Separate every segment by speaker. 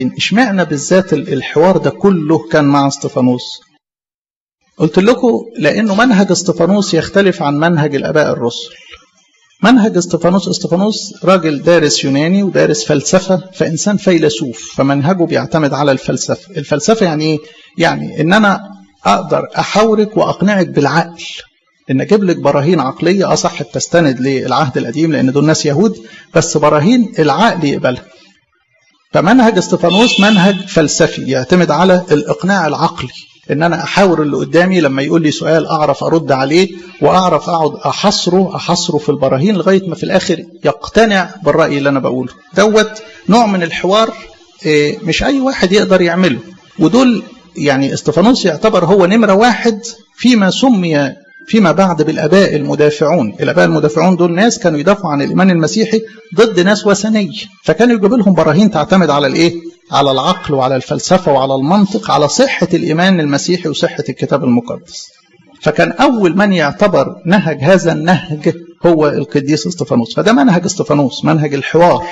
Speaker 1: اشمعنى بالذات الحوار ده كله كان مع استفانوس قلت لكم لانه منهج استفانوس يختلف عن منهج الاباء الرسل منهج استفانوس استفانوس راجل دارس يوناني ودارس فلسفة فإنسان فيلسوف فمنهجه بيعتمد على الفلسفة الفلسفة يعني إيه؟ يعني إن أنا أقدر أحاورك وأقنعك بالعقل إن أجيب لك براهين عقلية أصح بتستند للعهد القديم لأن دول ناس يهود بس براهين العقل يقبلها فمنهج استفانوس منهج فلسفي يعتمد على الإقناع العقلي ان انا احاور اللي قدامي لما يقول لي سؤال اعرف ارد عليه واعرف اقعد احصره احصره في البراهين لغايه ما في الاخر يقتنع بالراي اللي انا بقوله دوت نوع من الحوار مش اي واحد يقدر يعمله ودول يعني استفانوس يعتبر هو نمره واحد فيما سمي فيما بعد بالاباء المدافعون الاباء المدافعون دول ناس كانوا يدافعوا عن الايمان المسيحي ضد ناس وثنيه فكانوا يجيبوا لهم براهين تعتمد على الايه على العقل وعلى الفلسفة وعلى المنطق على صحة الإيمان المسيحي وصحة الكتاب المقدس فكان أول من يعتبر نهج هذا النهج هو القديس استفانوس فده منهج استفانوس منهج الحوار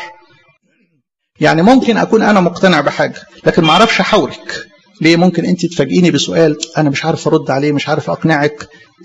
Speaker 1: يعني ممكن أكون أنا مقتنع بحاجة لكن ما أعرفش أحاورك ليه ممكن أنت تفاجئيني بسؤال أنا مش عارف أرد عليه مش عارف أقنعك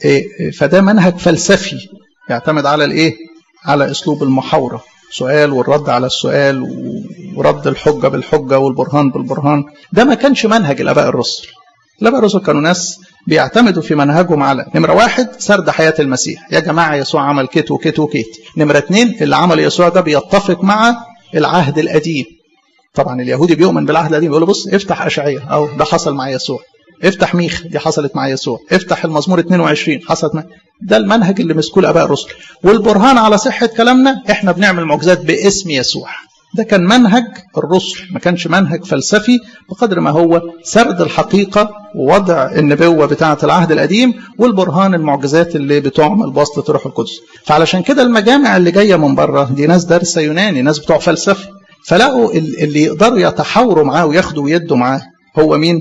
Speaker 1: فده منهج فلسفي يعتمد على الإيه على أسلوب المحاورة سؤال والرد على السؤال ورد الحجة بالحجة والبرهان بالبرهان ده ما كانش منهج الآباء الرسل الآباء الرسل كانوا ناس بيعتمدوا في منهجهم على نمرة واحد سرد حياة المسيح يا جماعة يسوع عمل كت وكت وكت نمرة اتنين اللي عمل يسوع ده بيتفق مع العهد القديم طبعا اليهودي بيؤمن بالعهد القديم يقول له بص افتح أشعية أو ده حصل مع يسوع افتح ميخ دي حصلت مع يسوع افتح المزمور 22 حصلت مع ده المنهج اللي مسكوه الاباء الرسل والبرهان على صحه كلامنا احنا بنعمل معجزات باسم يسوع ده كان منهج الرسل ما كانش منهج فلسفي بقدر ما هو سرد الحقيقه ووضع النبوه بتاعه العهد القديم والبرهان المعجزات اللي بتعمل بواسطه روح القدس فعلشان كده المجامع اللي جايه من بره دي ناس دارسه يوناني ناس بتوع فلسفه فلقوا اللي يقدروا يتحاوروا معاه وياخدوا ويدوا معاه هو مين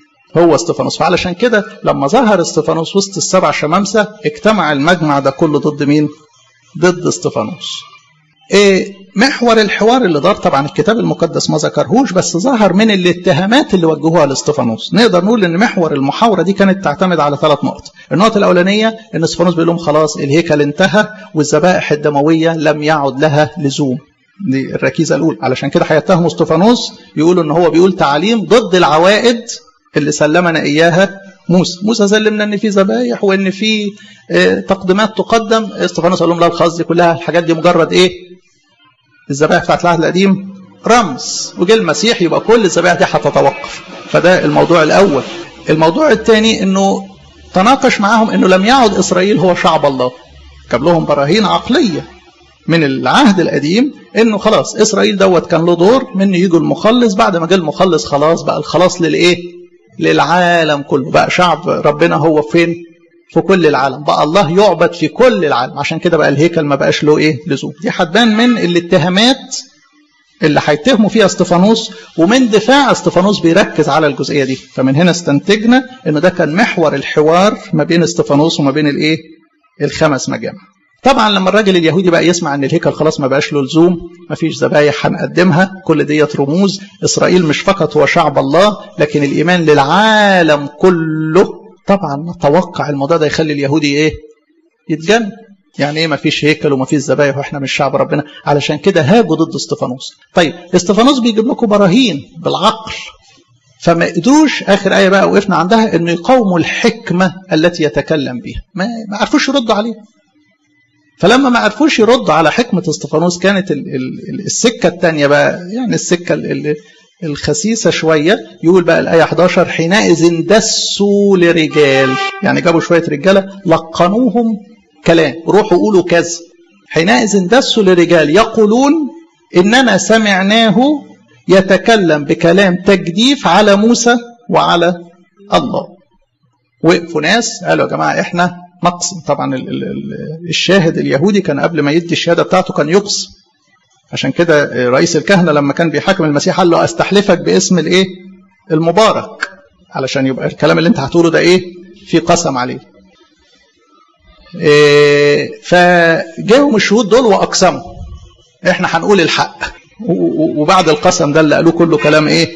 Speaker 1: هو استفانوس فعلشان كده لما ظهر استفانوس وسط السبع شمامسة اجتمع المجمع ده كله ضد مين ضد استفانوس إيه محور الحوار اللي دار طبعا الكتاب المقدس ما ذكرهوش بس ظهر من الاتهامات اللي وجهوها لاستفانوس نقدر نقول ان محور المحاوره دي كانت تعتمد على ثلاث نقط النقطه الاولانيه ان استفانوس بيقول لهم خلاص الهيكل انتهى والذبائح الدمويه لم يعد لها لزوم دي الركيزه الاولى علشان كده هيتهموا استفانوس يقولوا ان هو بيقول تعاليم ضد العوائد اللي سلمنا اياها موسى موسى سلمنا ان في ذبايح وان في تقديمات تقدم استفانوس قال لهم لا الخلاص دي كلها الحاجات دي مجرد ايه الذبائح بتاعت العهد القديم رمز وجه المسيح يبقى كل الذبائح دي هتتوقف فده الموضوع الاول الموضوع الثاني انه تناقش معاهم انه لم يعد اسرائيل هو شعب الله جاب لهم براهين عقليه من العهد القديم انه خلاص اسرائيل دوت كان له دور من يجوا المخلص بعد ما جه المخلص خلاص بقى الخلاص للايه للعالم كله بقى شعب ربنا هو فين في كل العالم بقى الله يعبد في كل العالم عشان كده بقى الهيكل ما بقاش له ايه لزوم دي هتبان من الاتهامات اللي هيتهموا فيها استفانوس ومن دفاع استفانوس بيركز على الجزئيه دي فمن هنا استنتجنا انه ده كان محور الحوار ما بين استفانوس وما بين الايه الخمس مجامع طبعا لما الراجل اليهودي بقى يسمع ان الهيكل خلاص ما بقاش له لزوم ما فيش ذبايح هنقدمها كل ديت رموز اسرائيل مش فقط هو شعب الله لكن الايمان للعالم كله طبعا نتوقع الموضوع ده يخلي اليهودي ايه يتجن يعني ايه ما فيش هيكل وما فيش ذبايح واحنا مش شعب ربنا علشان كده هاجوا ضد استفانوس طيب استفانوس بيجيب لكم براهين بالعقل فما قدروش اخر ايه بقى وقفنا عندها انه يقاوموا الحكمه التي يتكلم بها ما ما عرفوش يردوا عليه فلما ما عرفوش يردوا على حكمه استفانوس كانت ال ال السكه الثانيه بقى يعني السكه ال الخسيسه شويه يقول بقى الايه 11 حينئذ دسوا لرجال يعني جابوا شويه رجاله لقنوهم كلام روحوا قولوا كذا حينئذ دسوا لرجال يقولون اننا سمعناه يتكلم بكلام تجديف على موسى وعلى الله وقفوا ناس قالوا يا جماعه احنا نقسم طبعا ال ال ال الشاهد اليهودي كان قبل ما يدي الشهاده بتاعته كان يقسم عشان كده رئيس الكهنه لما كان بيحاكم المسيح قال له استحلفك باسم الايه المبارك علشان يبقى الكلام اللي انت هتقوله ده ايه في قسم عليه إيه فجاهم الشهود دول واقسموا احنا هنقول الحق وبعد القسم ده اللي قالوه كله كلام ايه